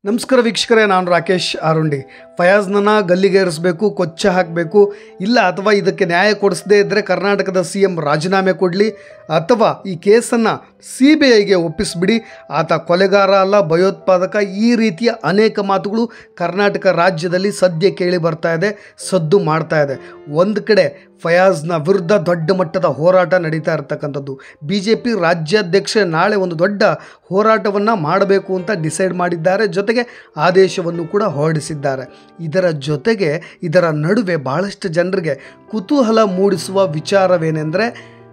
ನಮಸ್ಕಾರ ವೀಕ್ಷಕರೇ ನಾನು ರಾಕೇಶ್ ಆರುಂಡಿ ಫಯಾಜ್ನನ್ನ ಗಲ್ಲಿಗೇರಿಸಬೇಕು ಕೊಚ್ಚ ಹಾಕಬೇಕು ಇಲ್ಲ ಅಥವಾ ಇದಕ್ಕೆ ನ್ಯಾಯ ಕೊಡಿಸದೇ ಇದ್ದರೆ ಕರ್ನಾಟಕದ ಸಿ ಎಂ ರಾಜೀನಾಮೆ ಕೊಡಲಿ ಅಥವಾ ಈ ಕೇಸನ್ನು ಸಿ ಬಿ ಐಗೆ ಒಪ್ಪಿಸಿಬಿಡಿ ಆತ ಕೊಲೆಗಾರ ಅಲ್ಲ ಭಯೋತ್ಪಾದಕ ಈ ರೀತಿಯ ಅನೇಕ ಮಾತುಗಳು ಕರ್ನಾಟಕ ರಾಜ್ಯದಲ್ಲಿ ಸದ್ಯ ಕೇಳಿ ಬರ್ತಾ ಇದೆ ಸದ್ದು ಮಾಡ್ತಾ ಇದೆ ಒಂದು ಕಡೆ ಫಯಾಜ್ನ ವಿರುದ್ಧ ದೊಡ್ಡ ಮಟ್ಟದ ಹೋರಾಟ ನಡೀತಾ ಇರತಕ್ಕಂಥದ್ದು ಬಿ ಜೆ ಪಿ ರಾಜ್ಯಾಧ್ಯಕ್ಷ ನಾಳೆ ಒಂದು ದೊಡ್ಡ ಹೋರಾಟವನ್ನು ಮಾಡಬೇಕು ಅಂತ ಡಿಸೈಡ್ ಮಾಡಿದ್ದಾರೆ ಜೊತೆಗೆ ಆದೇಶವನ್ನು ಕೂಡ ಹೊರಡಿಸಿದ್ದಾರೆ ಇದರ ಜೊತೆಗೆ ಇದರ ನಡುವೆ ಭಾಳಷ್ಟು ಜನರಿಗೆ ಕುತೂಹಲ ಮೂಡಿಸುವ ವಿಚಾರವೇನೆಂದರೆ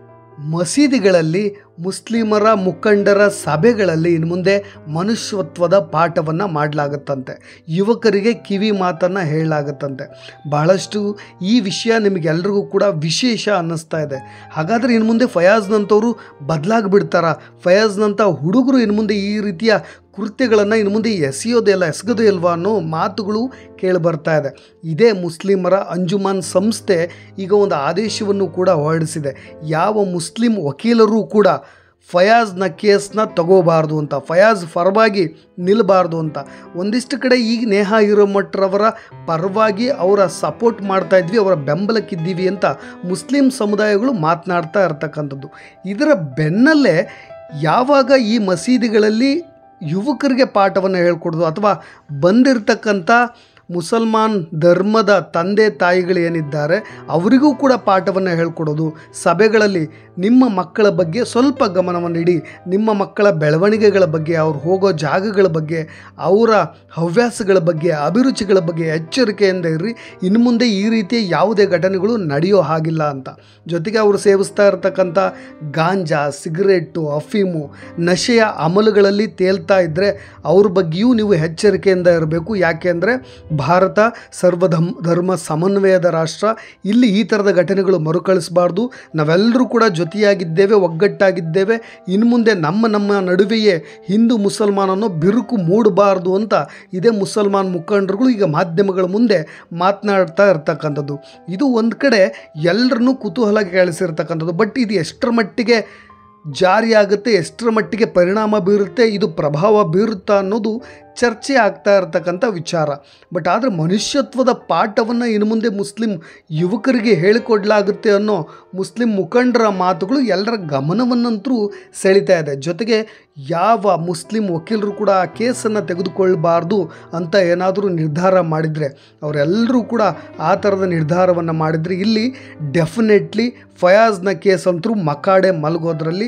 ಮಸೀದಿಗಳಲ್ಲಿ ಮುಸ್ಲಿಮರ ಮುಖಂಡರ ಸಭೆಗಳಲ್ಲಿ ಇನ್ನು ಮುಂದೆ ಮನುಷ್ಯತ್ವದ ಪಾಠವನ್ನು ಮಾಡಲಾಗುತ್ತಂತೆ ಯುವಕರಿಗೆ ಕಿವಿ ಮಾತನ್ನು ಹೇಳಲಾಗುತ್ತಂತೆ ಬಹಳಷ್ಟು ಈ ವಿಷಯ ನಿಮಗೆಲ್ರಿಗೂ ಕೂಡ ವಿಶೇಷ ಅನ್ನಿಸ್ತಾ ಇದೆ ಹಾಗಾದರೆ ಇನ್ನು ಮುಂದೆ ಫಯಾಜ್ನಂಥವ್ರು ಬದಲಾಗಿಬಿಡ್ತಾರ ಫಯಾಜ್ನಂಥ ಹುಡುಗರು ಇನ್ನು ಮುಂದೆ ಈ ರೀತಿಯ ಕೃತ್ಯಗಳನ್ನು ಇನ್ನು ಮುಂದೆ ಎಸೆಯೋದೇ ಇಲ್ಲ ಎಸಗೋದೇ ಇಲ್ವಾ ಅನ್ನೋ ಮಾತುಗಳು ಕೇಳಿಬರ್ತಾ ಇದೆ ಇದೇ ಮುಸ್ಲಿಮರ ಅಂಜುಮಾನ್ ಸಂಸ್ಥೆ ಈಗ ಒಂದು ಆದೇಶವನ್ನು ಕೂಡ ಹೊರಡಿಸಿದೆ ಯಾವ ಮುಸ್ಲಿಂ ವಕೀಲರು ಕೂಡ ಫಯಾಜ್ನ ಕೇಸ್ನ ತಗೋಬಾರ್ದು ಅಂತ ಫಯಾಜ್ ಪರವಾಗಿ ನಿಲ್ಲಬಾರ್ದು ಅಂತ ಒಂದಿಷ್ಟು ಕಡೆ ಈಗ ನೇಹಾ ಹಿರೇಮಠರವರ ಪರವಾಗಿ ಅವರ ಸಪೋರ್ಟ್ ಮಾಡ್ತಾ ಇದ್ವಿ ಅವರ ಬೆಂಬಲಕ್ಕಿದ್ದೀವಿ ಅಂತ ಮುಸ್ಲಿಂ ಸಮುದಾಯಗಳು ಮಾತನಾಡ್ತಾ ಇರ್ತಕ್ಕಂಥದ್ದು ಇದರ ಬೆನ್ನಲ್ಲೇ ಯಾವಾಗ ಈ ಮಸೀದಿಗಳಲ್ಲಿ ಯುವಕರಿಗೆ ಪಾಠವನ್ನು ಹೇಳ್ಕೊಡೋದು ಅಥವಾ ಬಂದಿರತಕ್ಕಂಥ ಮುಸಲ್ಮಾನ್ ಧರ್ಮದ ತಂದೆ ತಾಯಿಗಳು ಏನಿದ್ದಾರೆ ಅವರಿಗೂ ಕೂಡ ಪಾಠವನ್ನು ಹೇಳ್ಕೊಡೋದು ಸಭೆಗಳಲ್ಲಿ ನಿಮ್ಮ ಮಕ್ಕಳ ಬಗ್ಗೆ ಸ್ವಲ್ಪ ಗಮನವನ್ನು ಇಡಿ ನಿಮ್ಮ ಮಕ್ಕಳ ಬೆಳವಣಿಗೆಗಳ ಬಗ್ಗೆ ಅವ್ರು ಹೋಗೋ ಜಾಗಗಳ ಬಗ್ಗೆ ಅವರ ಹವ್ಯಾಸಗಳ ಬಗ್ಗೆ ಅಭಿರುಚಿಗಳ ಬಗ್ಗೆ ಎಚ್ಚರಿಕೆಯಿಂದ ಇರ್ರಿ ಇನ್ನು ಮುಂದೆ ಈ ರೀತಿಯ ಯಾವುದೇ ಘಟನೆಗಳು ನಡೆಯೋ ಹಾಗಿಲ್ಲ ಅಂತ ಜೊತೆಗೆ ಅವರು ಸೇವಿಸ್ತಾ ಇರತಕ್ಕಂಥ ಗಾಂಜಾ ಸಿಗರೇಟು ಅಫೀಮು ನಶೆಯ ಅಮಲುಗಳಲ್ಲಿ ತೇಲ್ತಾ ಇದ್ದರೆ ಅವ್ರ ಬಗ್ಗೆಯೂ ನೀವು ಎಚ್ಚರಿಕೆಯಿಂದ ಇರಬೇಕು ಯಾಕೆ ಅಂದರೆ ಭಾರತ ಸರ್ವಧಮ್ ಧರ್ಮ ಸಮನ್ವಯದ ರಾಷ್ಟ್ರ ಇಲ್ಲಿ ಈ ಥರದ ಘಟನೆಗಳು ಮರುಕಳಿಸಬಾರ್ದು ನಾವೆಲ್ಲರೂ ಕೂಡ ಜೊತೆಯಾಗಿದ್ದೇವೆ ಒಗ್ಗಟ್ಟಾಗಿದ್ದೇವೆ ಇನ್ನು ಮುಂದೆ ನಮ್ಮ ನಮ್ಮ ನಡುವೆಯೇ ಹಿಂದೂ ಮುಸಲ್ಮಾನ್ ಅನ್ನೋ ಬಿರುಕು ಮೂಡಬಾರ್ದು ಅಂತ ಇದೇ ಮುಸಲ್ಮಾನ್ ಮುಖಂಡರುಗಳು ಈಗ ಮಾಧ್ಯಮಗಳ ಮುಂದೆ ಮಾತನಾಡ್ತಾ ಇರ್ತಕ್ಕಂಥದ್ದು ಇದು ಒಂದು ಕಡೆ ಎಲ್ಲರನ್ನೂ ಕುತೂಹಲ ಕೇಳಿಸಿರ್ತಕ್ಕಂಥದ್ದು ಬಟ್ ಇದು ಎಷ್ಟರ ಮಟ್ಟಿಗೆ ಜಾರಿಯಾಗುತ್ತೆ ಎಷ್ಟರ ಮಟ್ಟಿಗೆ ಪರಿಣಾಮ ಬೀರುತ್ತೆ ಇದು ಪ್ರಭಾವ ಬೀರುತ್ತಾ ಅನ್ನೋದು ಚರ್ಚೆ ಆಗ್ತಾ ಇರತಕ್ಕಂಥ ವಿಚಾರ ಬಟ್ ಆದರೆ ಮನುಷ್ಯತ್ವದ ಪಾಠವನ್ನು ಇನ್ನು ಮುಂದೆ ಮುಸ್ಲಿಂ ಯುವಕರಿಗೆ ಹೇಳಿಕೊಡ್ಲಾಗುತ್ತೆ ಅನ್ನೋ ಮುಸ್ಲಿಂ ಮುಖಂಡರ ಮಾತುಗಳು ಎಲ್ಲರ ಗಮನವನ್ನಂತರೂ ಸೆಳೀತಾ ಇದೆ ಜೊತೆಗೆ ಯಾವ ಮುಸ್ಲಿಂ ವಕೀಲರು ಕೂಡ ಆ ಕೇಸನ್ನು ತೆಗೆದುಕೊಳ್ಬಾರ್ದು ಅಂತ ಏನಾದರೂ ನಿರ್ಧಾರ ಮಾಡಿದರೆ ಅವರೆಲ್ಲರೂ ಕೂಡ ಆ ಥರದ ನಿರ್ಧಾರವನ್ನು ಮಾಡಿದರೆ ಇಲ್ಲಿ ಡೆಫಿನೆಟ್ಲಿ ಫಯಾಜ್ನ ಕೇಸ್ ಅಂತರೂ ಮಕಾಡೆ ಮಲಗೋದ್ರಲ್ಲಿ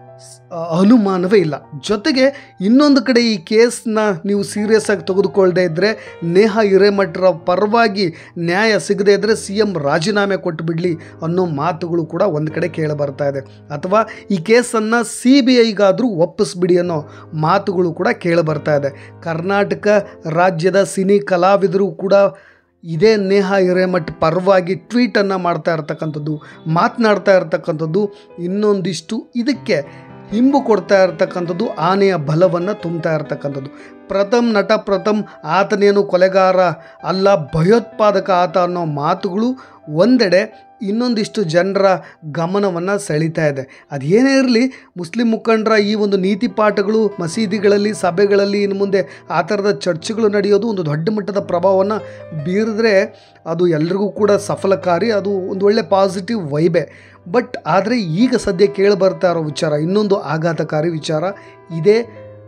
ಅನುಮಾನವೇ ಇಲ್ಲ ಜೊತೆಗೆ ಇನ್ನೊಂದು ಕಡೆ ಈ ಕೇಸ್ನ ನೀವು ಸೀರಿಯಸ್ ಆಗಿ ತೆಗೆದುಕೊಳ್ಳದೆ ಇದ್ದರೆ ನೇಹಾ ಹಿರೇಮಠರ ಪರವಾಗಿ ನ್ಯಾಯ ಸಿಗದೇ ಇದ್ದರೆ ಸಿ ಎಂ ರಾಜೀನಾಮೆ ಕೊಟ್ಟು ಬಿಡಲಿ ಅನ್ನೋ ಮಾತುಗಳು ಕೂಡ ಒಂದು ಕಡೆ ಕೇಳಿಬರ್ತಾ ಇದೆ ಅಥವಾ ಈ ಕೇಸನ್ನು ಸಿ ಬಿ ಐಗಾದರೂ ಒಪ್ಪಿಸ್ಬಿಡಿ ಅನ್ನೋ ಮಾತುಗಳು ಕೂಡ ಕೇಳಿಬರ್ತಾ ಇದೆ ಕರ್ನಾಟಕ ರಾಜ್ಯದ ಸಿನಿ ಕಲಾವಿದರು ಕೂಡ ಇದೇ ನೇಹಾ ಹಿರೇಮಠ್ ಪರವಾಗಿ ಟ್ವೀಟನ್ನು ಮಾಡ್ತಾ ಇರ್ತಕ್ಕಂಥದ್ದು ಮಾತನಾಡ್ತಾ ಇರ್ತಕ್ಕಂಥದ್ದು ಇನ್ನೊಂದಿಷ್ಟು ಇದಕ್ಕೆ ಹಿಂಬು ಕೊಡ್ತಾ ಇರ್ತಕ್ಕಂಥದ್ದು ಆನೆಯ ಬಲವನ್ನು ತುಂಬ್ತಾ ಇರ್ತಕ್ಕಂಥದ್ದು ಪ್ರಥಮ್ ನಟ ಪ್ರಥಮ್ ಆತನೇನು ಕೊಲೆಗಾರ ಅಲ್ಲ ಭಯೋತ್ಪಾದಕ ಆತ ಅನ್ನೋ ಮಾತುಗಳು ಒಂದೆಡೆ ಇನ್ನೊಂದಿಷ್ಟು ಜನರ ಗಮನವನ್ನು ಸೆಳೀತಾ ಇದೆ ಅದೇನೇ ಇರಲಿ ಮುಸ್ಲಿಂ ಮುಖಂಡರ ಈ ಒಂದು ನೀತಿ ಪಾಠಗಳು ಮಸೀದಿಗಳಲ್ಲಿ ಸಭೆಗಳಲ್ಲಿ ಇನ್ನು ಮುಂದೆ ಆ ಥರದ ಚರ್ಚೆಗಳು ನಡೆಯೋದು ಒಂದು ದೊಡ್ಡ ಮಟ್ಟದ ಪ್ರಭಾವವನ್ನು ಬೀರಿದ್ರೆ ಅದು ಎಲ್ರಿಗೂ ಕೂಡ ಸಫಲಕಾರಿ ಅದು ಒಂದು ಒಳ್ಳೆ ಪಾಸಿಟಿವ್ ವೈಬೆ ಬಟ್ ಆದರೆ ಈಗ ಸದ್ಯ ಕೇಳಿ ಬರ್ತಾ ಇರೋ ವಿಚಾರ ಇನ್ನೊಂದು ಆಘಾತಕಾರಿ ವಿಚಾರ ಇದೇ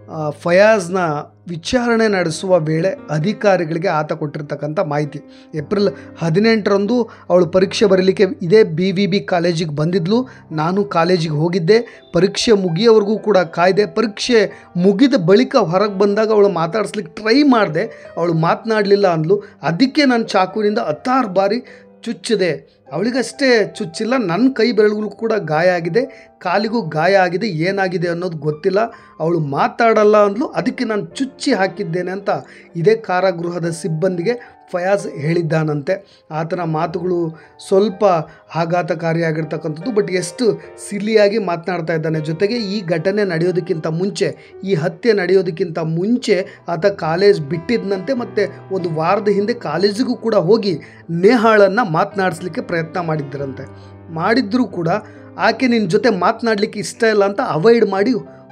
ಫಯಾಜ್ನ ವಿಚಾರಣೆ ನಡೆಸುವ ವೇಳೆ ಅಧಿಕಾರಿಗಳಿಗೆ ಆತ ಕೊಟ್ಟಿರ್ತಕ್ಕಂಥ ಮಾಹಿತಿ ಏಪ್ರಿಲ್ ಹದಿನೆಂಟರಂದು ಅವಳು ಪರೀಕ್ಷೆ ಬರೀಲಿಕ್ಕೆ ಇದೇ ಬಿ ವಿ ಬಿ ಕಾಲೇಜಿಗೆ ಬಂದಿದ್ಲು ನಾನು ಕಾಲೇಜಿಗೆ ಹೋಗಿದ್ದೆ ಪರೀಕ್ಷೆ ಮುಗಿಯೋವರೆಗೂ ಕೂಡ ಕಾಯ್ದೆ ಪರೀಕ್ಷೆ ಮುಗಿದ ಬಳಿಕ ಹೊರಗೆ ಬಂದಾಗ ಅವಳು ಮಾತಾಡಿಸ್ಲಿಕ್ಕೆ ಟ್ರೈ ಮಾಡಿದೆ ಅವಳು ಮಾತನಾಡಲಿಲ್ಲ ಅಂದ್ಲು ಅದಕ್ಕೆ ನಾನು ಚಾಕುವಿನಿಂದ ಹತ್ತಾರು ಬಾರಿ ಚುಚ್ಚಿದೆ ಅವಳಿಗಷ್ಟೇ ಚುಚ್ಚಿಲ್ಲ ನನ್ನ ಕೈ ಬೆರಳುಗಳು ಕೂಡ ಗಾಯ ಆಗಿದೆ ಕಾಲಿಗೂ ಗಾಯ ಆಗಿದೆ ಏನಾಗಿದೆ ಅನ್ನೋದು ಗೊತ್ತಿಲ್ಲ ಅವಳು ಮಾತಾಡಲ್ಲ ಅಂದ್ಲು ಅದಕ್ಕೆ ನಾನು ಚುಚ್ಚಿ ಹಾಕಿದ್ದೇನೆ ಅಂತ ಇದೇ ಕಾರಾಗೃಹದ ಸಿಬ್ಬಂದಿಗೆ ಫಯಾಜ್ ಹೇಳಿದ್ದಾನಂತೆ ಆತನ ಮಾತುಗಳು ಸ್ವಲ್ಪ ಆಘಾತಕಾರಿಯಾಗಿರ್ತಕ್ಕಂಥದ್ದು ಬಟ್ ಎಷ್ಟು ಸಿಲಿಯಾಗಿ ಮಾತನಾಡ್ತಾ ಇದ್ದಾನೆ ಜೊತೆಗೆ ಈ ಘಟನೆ ನಡೆಯೋದಕ್ಕಿಂತ ಮುಂಚೆ ಈ ಹತ್ಯೆ ನಡೆಯೋದಕ್ಕಿಂತ ಮುಂಚೆ ಆತ ಕಾಲೇಜ್ ಬಿಟ್ಟಿದ್ದಂತೆ ಮತ್ತು ಒಂದು ವಾರದ ಹಿಂದೆ ಕಾಲೇಜಿಗೂ ಕೂಡ ಹೋಗಿ ನೇಹಾಳನ್ನು ಮಾತನಾಡಿಸ್ಲಿಕ್ಕೆ ಪ್ರಯತ್ನ ಮಾಡಿದ್ದರಂತೆ ಮಾಡಿದ್ರೂ ಕೂಡ ಆಕೆ ನಿನ್ನ ಜೊತೆ ಮಾತನಾಡಲಿಕ್ಕೆ ಇಷ್ಟ ಇಲ್ಲ ಅಂತ ಅವಾಯ್ಡ್ ಮಾಡಿ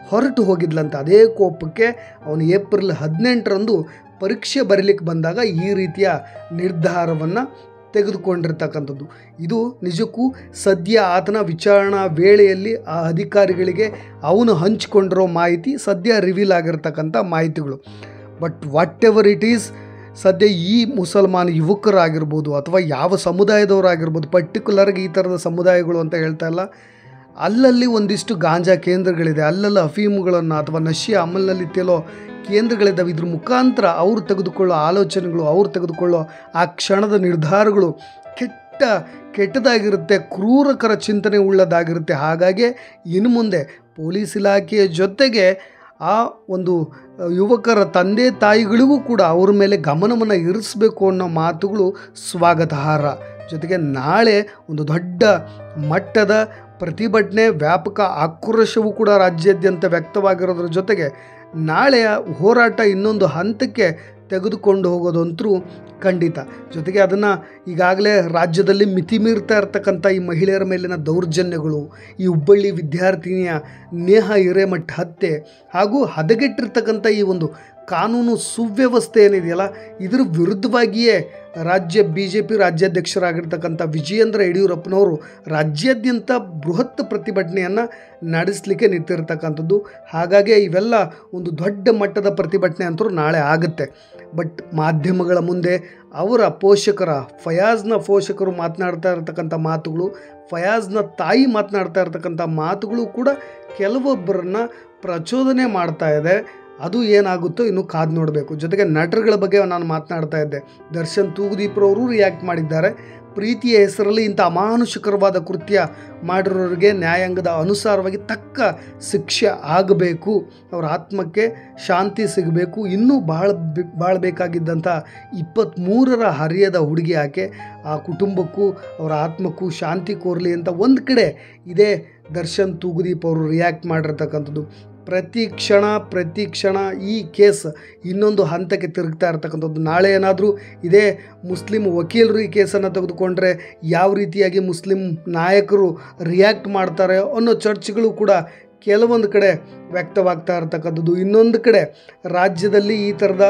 ಹೊರಟು ಹೋಗಿದ್ಲಂತ ಅದೇ ಕೋಪಕ್ಕೆ ಅವನು ಏಪ್ರಿಲ್ ಹದಿನೆಂಟರಂದು ಪರೀಕ್ಷೆ ಬರೀಲಿಕ್ಕೆ ಬಂದಾಗ ಈ ರೀತಿಯ ನಿರ್ಧಾರವನ್ನು ತೆಗೆದುಕೊಂಡಿರ್ತಕ್ಕಂಥದ್ದು ಇದು ನಿಜಕ್ಕೂ ಸದ್ಯ ಆತನ ವಿಚಾರಣಾ ವೇಳೆಯಲ್ಲಿ ಆ ಅಧಿಕಾರಿಗಳಿಗೆ ಅವನು ಹಂಚಿಕೊಂಡಿರೋ ಮಾಹಿತಿ ಸದ್ಯ ರಿವೀಲ್ ಆಗಿರ್ತಕ್ಕಂಥ ಮಾಹಿತಿಗಳು but whatever it is ಸದ್ಯ ಈ ಮುಸಲ್ಮಾನ ಯುವಕರಾಗಿರ್ಬೋದು ಅಥವಾ ಯಾವ ಸಮುದಾಯದವರಾಗಿರ್ಬೋದು ಪರ್ಟಿಕ್ಯುಲರ್ಗೆ ಈ ಥರದ ಸಮುದಾಯಗಳು ಅಂತ ಹೇಳ್ತಾ ಇಲ್ಲ ಅಲ್ಲಲ್ಲಿ ಒಂದಿಷ್ಟು ಗಾಂಜಾ ಕೇಂದ್ರಗಳಿದೆ ಅಲ್ಲಲ್ಲಿ ಅಫೀಮುಗಳನ್ನು ಅಥವಾ ನಶೆ ಅಮಲ್ನಲ್ಲಿ ತೇಲೋ ಕೇಂದ್ರಗಳಿದ್ದಾವೆ ಇದ್ರ ಮುಖಾಂತರ ಅವರು ತೆಗೆದುಕೊಳ್ಳೋ ಆಲೋಚನೆಗಳು ಅವ್ರು ತೆಗೆದುಕೊಳ್ಳೋ ಆ ಕ್ಷಣದ ನಿರ್ಧಾರಗಳು ಕೆಟ್ಟ ಕೆಟ್ಟದಾಗಿರುತ್ತೆ ಕ್ರೂರಕರ ಚಿಂತನೆ ಉಳ್ಳದಾಗಿರುತ್ತೆ ಹಾಗಾಗಿ ಇನ್ನು ಮುಂದೆ ಪೊಲೀಸ್ ಇಲಾಖೆಯ ಜೊತೆಗೆ ಆ ಒಂದು ಯುವಕರ ತಂದೆ ತಾಯಿಗಳಿಗೂ ಕೂಡ ಅವ್ರ ಮೇಲೆ ಗಮನವನ್ನು ಇರಿಸಬೇಕು ಅನ್ನೋ ಮಾತುಗಳು ಸ್ವಾಗತಾರ್ಹ ಜೊತೆಗೆ ನಾಳೆ ಒಂದು ದೊಡ್ಡ ಮಟ್ಟದ ಪ್ರತಿಭಟನೆ ವ್ಯಾಪಕ ಆಕ್ರೋಶವೂ ಕೂಡ ರಾಜ್ಯಾದ್ಯಂತ ವ್ಯಕ್ತವಾಗಿರೋದ್ರ ಜೊತೆಗೆ ನಾಳೆಯ ಹೋರಾಟ ಇನ್ನೊಂದು ಹಂತಕ್ಕೆ ತೆಗೆದುಕೊಂಡು ಹೋಗೋದಂತರೂ ಖಂಡಿತ ಜೊತೆಗೆ ಅದನ್ನು ಈಗಾಗಲೇ ರಾಜ್ಯದಲ್ಲಿ ಮಿತಿ ಮೀರ್ತಾ ಇರ್ತಕ್ಕಂಥ ಈ ಮಹಿಳೆಯರ ಮೇಲಿನ ದೌರ್ಜನ್ಯಗಳು ಈ ಹುಬ್ಬಳ್ಳಿ ವಿದ್ಯಾರ್ಥಿನಿಯ ನೇಹ ಹಿರೇಮಠ ಹತ್ಯೆ ಹಾಗೂ ಹದಗೆಟ್ಟಿರ್ತಕ್ಕಂಥ ಈ ಒಂದು ಕಾನೂನು ಸುವ್ಯವಸ್ಥೆ ಏನಿದೆಯಲ್ಲ ಇದ್ರ ವಿರುದ್ಧವಾಗಿಯೇ ರಾಜ್ಯ ಬಿ ಜೆ ಪಿ ರಾಜ್ಯಾಧ್ಯಕ್ಷರಾಗಿರ್ತಕ್ಕಂಥ ವಿಜಯೇಂದ್ರ ಯಡಿಯೂರಪ್ಪನವರು ರಾಜ್ಯಾದ್ಯಂತ ಬೃಹತ್ ಪ್ರತಿಭಟನೆಯನ್ನು ನಡೆಸಲಿಕ್ಕೆ ನಿಂತಿರ್ತಕ್ಕಂಥದ್ದು ಹಾಗಾಗಿ ಇವೆಲ್ಲ ಒಂದು ದೊಡ್ಡ ಮಟ್ಟದ ಪ್ರತಿಭಟನೆ ಅಂತೂ ನಾಳೆ ಆಗುತ್ತೆ ಬಟ್ ಮಾಧ್ಯಮಗಳ ಮುಂದೆ ಅವರ ಪೋಷಕರ ಫಯಾಜ್ನ ಪೋಷಕರು ಮಾತನಾಡ್ತಾ ಇರತಕ್ಕಂಥ ಮಾತುಗಳು ಫಯಾಜ್ನ ತಾಯಿ ಮಾತನಾಡ್ತಾ ಇರತಕ್ಕಂಥ ಮಾತುಗಳು ಕೂಡ ಕೆಲವೊಬ್ಬರನ್ನ ಪ್ರಚೋದನೆ ಮಾಡ್ತಾ ಇದೆ ಅದು ಏನಾಗುತ್ತೋ ಇನ್ನು ಕಾದು ನೋಡಬೇಕು ಜೊತೆಗೆ ನಟರುಗಳ ಬಗ್ಗೆ ನಾನು ಮಾತನಾಡ್ತಾ ಇದ್ದೆ ದರ್ಶನ್ ತೂಗುದೀಪ್ರವರು ರಿಯಾಕ್ಟ್ ಮಾಡಿದ್ದಾರೆ ಪ್ರೀತಿಯ ಹೆಸರಲ್ಲಿ ಇಂಥ ಅಮಾನುಷಕರವಾದ ಕೃತ್ಯ ಮಾಡಿರೋರಿಗೆ ನ್ಯಾಯಾಂಗದ ಅನುಸಾರವಾಗಿ ತಕ್ಕ ಶಿಕ್ಷೆ ಆಗಬೇಕು ಅವರ ಆತ್ಮಕ್ಕೆ ಶಾಂತಿ ಸಿಗಬೇಕು ಇನ್ನೂ ಭಾಳ ಬಾಳಬೇಕಾಗಿದ್ದಂಥ ಇಪ್ಪತ್ತ್ಮೂರರ ಹರಿಯದ ಹುಡುಗಿ ಆಕೆ ಆ ಕುಟುಂಬಕ್ಕೂ ಅವರ ಆತ್ಮಕ್ಕೂ ಶಾಂತಿ ಕೋರಲಿ ಅಂತ ಒಂದು ಕಡೆ ಇದೇ ದರ್ಶನ್ ತೂಗುದೀಪ್ ಅವರು ರಿಯಾಕ್ಟ್ ಮಾಡಿರ್ತಕ್ಕಂಥದ್ದು ಪ್ರತಿ ಕ್ಷಣ ಪ್ರತಿ ಕ್ಷಣ ಈ ಕೇಸ್ ಇನ್ನೊಂದು ಹಂತಕ್ಕೆ ತಿರುಗ್ತಾ ಇರ್ತಕ್ಕಂಥದ್ದು ನಾಳೆ ಏನಾದರೂ ಇದೇ ಮುಸ್ಲಿಂ ವಕೀಲರು ಈ ಕೇಸನ್ನು ತೆಗೆದುಕೊಂಡ್ರೆ ಯಾವ ರೀತಿಯಾಗಿ ಮುಸ್ಲಿಂ ನಾಯಕರು ರಿಯಾಕ್ಟ್ ಮಾಡ್ತಾರೆ ಅನ್ನೋ ಚರ್ಚೆಗಳು ಕೂಡ ಕೆಲವೊಂದು ಕಡೆ ವ್ಯಕ್ತವಾಗ್ತಾ ಇರ್ತಕ್ಕಂಥದ್ದು ಇನ್ನೊಂದು ಕಡೆ ರಾಜ್ಯದಲ್ಲಿ ಈ ಥರದ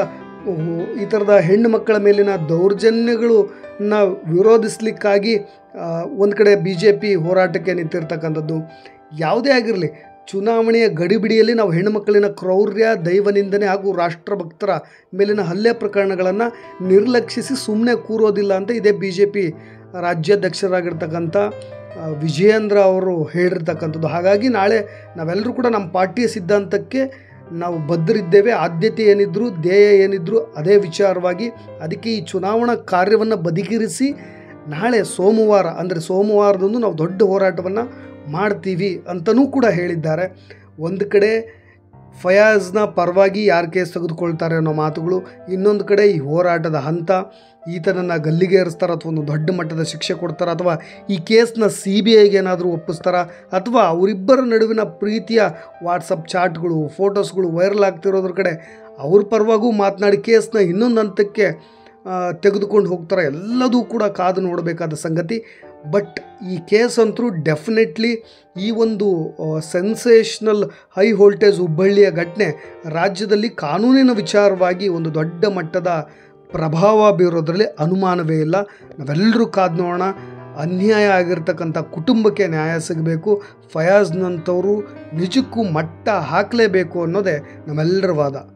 ಈ ಥರದ ಹೆಣ್ಣು ಮಕ್ಕಳ ಮೇಲಿನ ದೌರ್ಜನ್ಯಗಳನ್ನ ವಿರೋಧಿಸ್ಲಿಕ್ಕಾಗಿ ಒಂದು ಕಡೆ ಬಿ ಜೆ ಪಿ ಹೋರಾಟಕ್ಕೆ ನಿಂತಿರ್ತಕ್ಕಂಥದ್ದು ಯಾವುದೇ ಆಗಿರಲಿ ಚುನಾವಣೆಯ ಗಡಿಬಿಡಿಯಲ್ಲಿ ನಾವು ಹೆಣ್ಣುಮಕ್ಕಳಿನ ಕ್ರೌರ್ಯ ದೈವನಿಂದನೆ ಹಾಗೂ ರಾಷ್ಟ್ರಭಕ್ತರ ಮೇಲಿನ ಹಲ್ಲೆ ಪ್ರಕರಣಗಳನ್ನು ನಿರ್ಲಕ್ಷಿಸಿ ಸುಮ್ಮನೆ ಕೂರೋದಿಲ್ಲ ಅಂತ ಇದೇ ಬಿ ಜೆ ಪಿ ರಾಜ್ಯಾಧ್ಯಕ್ಷರಾಗಿರ್ತಕ್ಕಂಥ ವಿಜಯೇಂದ್ರ ಅವರು ಹೇಳಿರ್ತಕ್ಕಂಥದ್ದು ಹಾಗಾಗಿ ನಾಳೆ ನಾವೆಲ್ಲರೂ ಕೂಡ ನಮ್ಮ ಪಾರ್ಟಿಯ ಸಿದ್ಧಾಂತಕ್ಕೆ ನಾವು ಬದ್ಧರಿದ್ದೇವೆ ಆದ್ಯತೆ ಏನಿದ್ರು ಧ್ಯೇಯ ಏನಿದ್ರು ಅದೇ ವಿಚಾರವಾಗಿ ಅದಕ್ಕೆ ಈ ಚುನಾವಣಾ ಕಾರ್ಯವನ್ನು ಬದಿಗಿರಿಸಿ ನಾಳೆ ಸೋಮವಾರ ಅಂದರೆ ಸೋಮವಾರದಂದು ನಾವು ದೊಡ್ಡ ಹೋರಾಟವನ್ನು ಮಾಡ್ತೀವಿ ಅಂತಲೂ ಕೂಡ ಹೇಳಿದ್ದಾರೆ ಒಂದು ಕಡೆ ಫಯಾಜ್ನ ಪರವಾಗಿ ಯಾರು ಕೇಸ್ ತೆಗೆದುಕೊಳ್ತಾರೆ ಅನ್ನೋ ಮಾತುಗಳು ಇನ್ನೊಂದು ಕಡೆ ಈ ಹೋರಾಟದ ಹಂತ ಈತನನ್ನು ಗಲ್ಲಿಗೆ ಏರಿಸ್ತಾರ ಅಥವಾ ಒಂದು ದೊಡ್ಡ ಮಟ್ಟದ ಶಿಕ್ಷೆ ಕೊಡ್ತಾರ ಅಥವಾ ಈ ಕೇಸ್ನ ಸಿ ಬಿ ಐಗೆ ಏನಾದರೂ ಒಪ್ಪಿಸ್ತಾರ ಅಥವಾ ಅವರಿಬ್ಬರ ನಡುವಿನ ಪ್ರೀತಿಯ ವಾಟ್ಸಪ್ ಚಾಟ್ಗಳು ಫೋಟೋಸ್ಗಳು ವೈರಲ್ ಆಗ್ತಿರೋದ್ರ ಕಡೆ ಅವ್ರ ಪರವಾಗೂ ಮಾತನಾಡಿ ಕೇಸ್ನ ಇನ್ನೊಂದು ಹಂತಕ್ಕೆ ತೆಗೆದುಕೊಂಡು ಹೋಗ್ತಾರೆ ಎಲ್ಲದೂ ಕೂಡ ಕಾದು ನೋಡಬೇಕಾದ ಸಂಗತಿ ಬಟ್ ಈ ಕೇಸ್ ಅಂತೂ ಡೆಫಿನೆಟ್ಲಿ ಈ ಒಂದು ಸೆನ್ಸೇಷ್ನಲ್ ಹೈ ವೋಲ್ಟೇಜ್ ಹುಬ್ಬಳ್ಳಿಯ ಘಟನೆ ರಾಜ್ಯದಲ್ಲಿ ಕಾನೂನಿನ ವಿಚಾರವಾಗಿ ಒಂದು ದೊಡ್ಡ ಮಟ್ಟದ ಪ್ರಭಾವ ಬೀರೋದ್ರಲ್ಲಿ ಅನುಮಾನವೇ ಇಲ್ಲ ನಾವೆಲ್ಲರೂ ಕಾದು ನೋಡೋಣ ಅನ್ಯಾಯ ಆಗಿರ್ತಕ್ಕಂಥ ಕುಟುಂಬಕ್ಕೆ ನ್ಯಾಯ ಸಿಗಬೇಕು ಫಯಾಜ್ನಂಥವರು ನಿಜಕ್ಕೂ ಮಟ್ಟ ಹಾಕಲೇಬೇಕು ಅನ್ನೋದೇ ನಮ್ಮೆಲ್ಲರ ವಾದ